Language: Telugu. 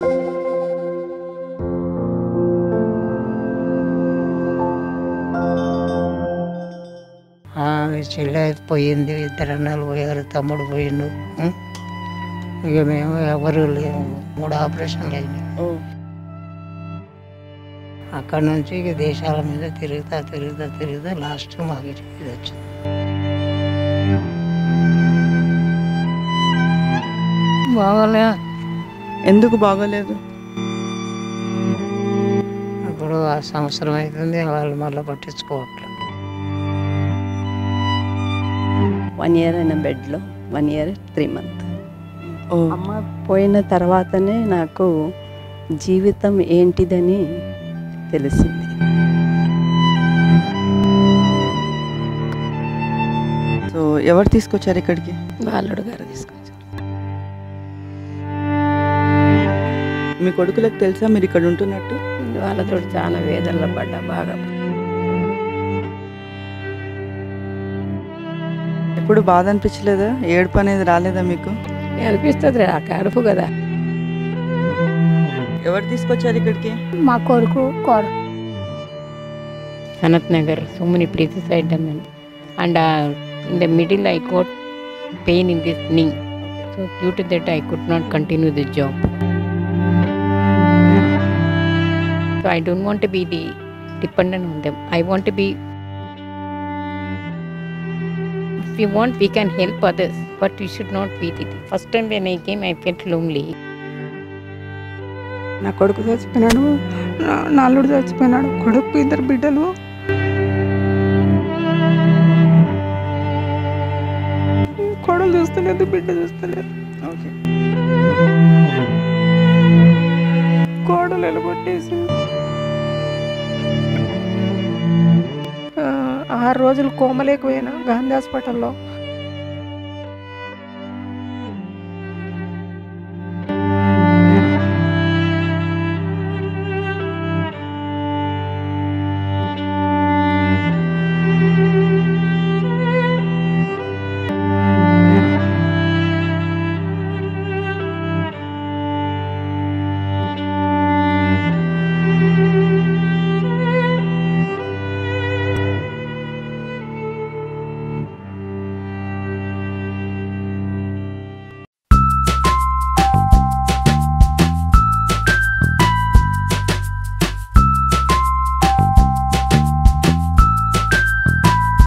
ఆ, చెల్లె పోయింది ఇద్దరు అన్నలు పోయారు తమ్ముడు పోయిండు ఉం? ఇక మేము ఎవరు లేము మూడు ఆపరేషన్లు అయినాయి అక్కడ నుంచి ఇక దేశాల మీద తిరుగుతా తిరుగుతా తిరుగుతా లాస్ట్ మాకు ఇది వచ్చింది బాగాలే ఎందుకు బాగోలేదు ఇప్పుడు ఆ సంవత్సరం అవుతుంది వాళ్ళు మళ్ళీ పట్టించుకోవట్లేదు వన్ ఇయర్ అయిన బెడ్లో వన్ ఇయర్ త్రీ మంత్ ఓ అమ్మ పోయిన తర్వాతనే నాకు జీవితం ఏంటిదని తెలిసింది సో ఎవరు తీసుకొచ్చారు ఇక్కడికి అల్లుడు గారు తీసుకొచ్చారు మీ కొడుకులకు తెలుసా మీరు ఇక్కడ ఉంటున్నట్టు వాళ్ళతో చాలా వేదనలో పడ్డా బాగా ఎప్పుడు బాధ అనిపించలేదా ఏడుపు అనేది రాలేదా మీకు అనిపిస్తుంది ఆ కడుపు కదా ఎవరు తీసుకొచ్చారు ఇక్కడికి మా కొడుకు కోడ Sanath Nagar, so many places I done them. And uh, in the middle, I got pain in this knee. So due to that, I could not continue the job. So I don't want to be the dependent on them. I want to be. If we want, we can help others, but we should not be the. First time when I came, I felt lonely. నా కొడుకు చచ్చిపోయినాడు నా- నా అల్లుడు చచ్చిపోయినాడు కొడుకు ఇద్దరు బిడ్డలు కొడలు చూస్తలేదు బిడ్డ చూస్తలేదు ఓకే కోడలు ఎలగొట్టేసి ఆ, ఆరు రోజులు కోమలేకపోయినా గాంధీ హాస్పిటల్లో